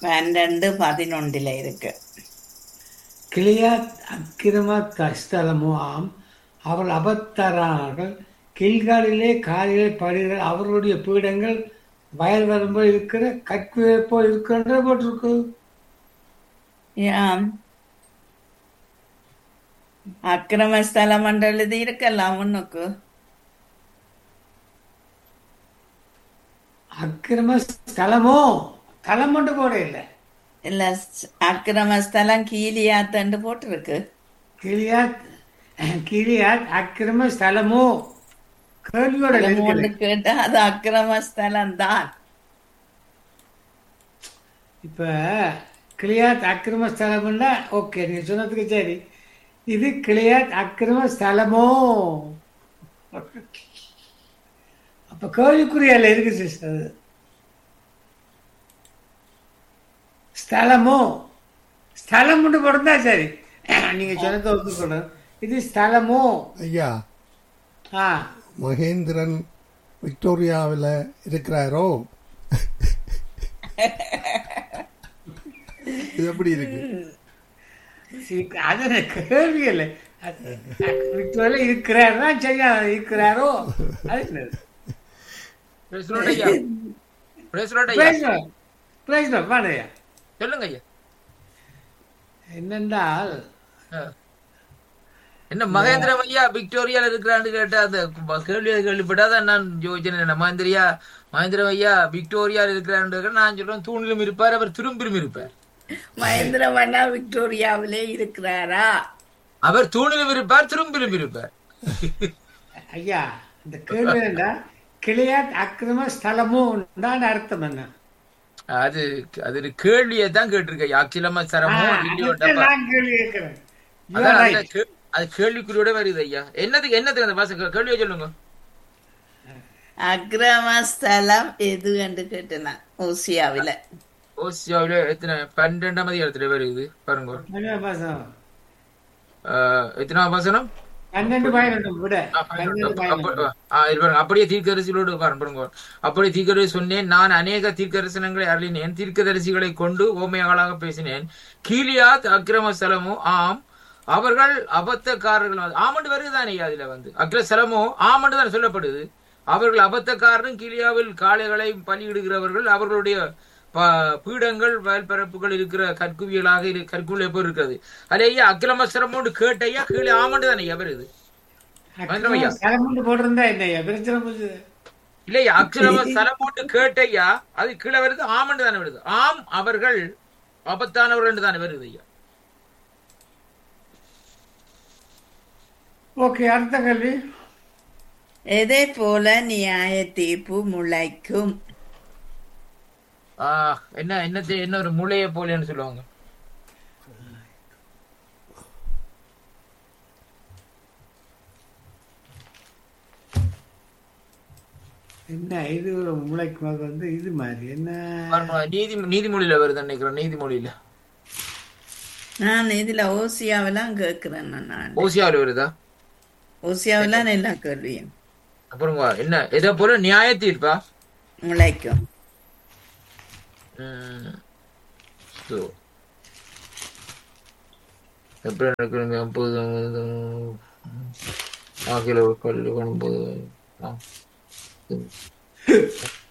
பன்னெண்டு பதினொன்றுல இருக்கு கிளியாத் அக்கிரம ஸ்தலமோ ஆம் அவர்கள் அபத்தரானார்கள் கில்காலிலே காலிலே படுகிற அவர்களுடைய பீடங்கள் வயல் வரும்போது இருக்கிற கற்குவை போல் இருக்கின்ற போட்டிருக்கு ஏன் அக்கிரம ஸ்தலம் என்று எழுதி இருக்கலாம் உனக்கு அக்கிரம ஸ்தலமோ தலம் மட்டும் போட இல்லை இல்ல ஸ்- அக்கிரம ஸ்தலம் கீலியாத்தண்டு போட்டிருக்கு கிளியாத் கிளியாத் அக்கிரம ஸ்தலமோ கேள்வியோட மூன்று இருக்குது கேட்டா அது அக்கிரம ஸ்தலம் தான் இப்ப கிளியாத் அக்கிரம ஸ்தலம்னா ஓகே நீங்க சொன்னதுக்கு சரி இது கிளியாத் அக்கிரம ஸ்தலமோ அப்ப கேள்விக்குறியால இருக்கு சிஸ்டர் ஸ்தலமோ ஸ்தலம் மட்டும் போட்டிருந்தா சரி நீங்க சொன்னதை ஒத்துக்கணும் இது ஸ்தலமோ ஐயா ஆ மகேந்திரன் விக்டோரியாவில் இருக்கிறாரோ இது எப்படி இருக்கு சரி, அது எனக்கு கேள்வி இல்லை விக்டோரியா இருக்கிறாருன்னா சரியா இருக்கிறாரோ அது என்னது? Praise the Lord ஐயா Praise the Lord ஐயா Praise the Lord. Praise the Lord. வாடையா சொல்லுங்க ஐயா என்னென்றால் ஆ. என்ன மகேந்திரம் ஐயா விக்டோரியால இருக்கிறான்னு கேட்டா அந்த கேள்வி கேள்விப்பட்டாதான் நான் யோசிச்சேன் என்ன மகேந்திரியா மகேந்திரம் ஐயா விக்டோரியால இருக்கிறான்னு நான் சொல்றேன் தூணிலும் இருப்பார் அவர் திரும்பிலும் இருப்பார் மகேந்திரம் அண்ணா விக்டோரியாவிலே இருக்கிறாரா அவர் தூணிலும் இருப்பார் திரும்பிலும் இருப்பார் ஐயா இந்த கேள்வி என்னடா கிளியாத் அக்கிரம ஸ்தலமோ தான் அர்த்தம் என்ன அது அது ஒரு கேள்வியை தான் கேட்டிருக்க அக்கிலம ஆ, சரமோ அதுக்கு இல்லையோட்டப்பா நான் கேள்வி கேட்கிறேன் You are அதான் அந்த right. கே- அது கேள்விக்குறியோட வருது ஐயா என்னதுக்கு என்னதுக்கு அந்த பாச கேள்வியை சொல்லுங்க அக்கிரம ஸ்தலம் எது என்று கேட்டேன் ஓசியாவில ஓசியாவில எத்தனை பன்னெண்டாம் அதிகாரத்துல வருது பாருங்க பன்னெண்டு மாசம் ஆஹ், எத்தனாம் வசனம் பன்னெண்டு பதினொன்று விட ஆ, பன்னெண்டு அப்ப- பதினொன்று ஆ, இது பாருங்க. அப்படியே தீர்க்கதரிசிகளோடு உட்கார்ந்து பாருங்க அப்படியே தீர்க்கதரிசி சொன்னேன் நான் அநேக தீர்க்கதரிசனங்களை அருளினேன் தீர்க்கதரிசிகளை கொண்டு ஓமையாளாக பேசினேன் கீலியாத் அக்கிரம ஸ்தலமோ ஆம் அவர்கள் அபத்தக்காரர்கள் ஆமண்டு வருதுதானே ஐயா அதுல வந்து அக்கிர ஸ்தலமோ ஆமண்டு தான் சொல்லப்படுது அவர்கள் அபத்தக்காரரும் கீலியாவில் காளைகளை பலியிடுகிறவர்கள் அவர்களுடைய ப- பீடங்கள் வயல்பரப்புகள் இருக்கிற கற்குவியலாக இரு கற்குவியல் எப்போ இருக்கிறது அதையா அக்கிரமஸ்தரமோடு கேட்டையா கீழே ஆமண்டு தானே ஐயா வருது மகேந்திரம் ஐயா. ஸ்தலம் போட்டிருந்தா என்னய்யா பிரச்சனை போச்சு இல்லையா அக்ஷரம ஸ்தலம் போட்டு கேட்டையா அது கீழே வருது ஆமண்டு தானே வருது ஆம் அவர்கள் ஆபத்தானவர்கள் தானே வருது ஐயா ஓகே அடுத்த கேள்வி எதை போல நியாய தீர்ப்பு முளைக்கும் ஆ, என்ன என்னத்தை என்ன ஒரு முளைய போலேன்னு சொல்லுவாங்க என்ன இது ஒரு முளைக்கு அது வந்து இது மாதிரி என்ன பாருங்க, நீதி நீதிமொழியில வருது நினைக்கிறேன் நீதிமொழியில நான் இதுல ஓசியாவெல்லாம் கேட்கிறேன் நான் ஓசியாவில் வருதா ஓசியாவெல்லாம் எல்லா கேள்வியும் அப்புறம் என்ன எதை போல நியாய தீர்ப்பா முளைக்கும் ம். So. எப்படி நடக்கிறீங்க அப்போது ஆகில கல்வி காணும்போது ஆ.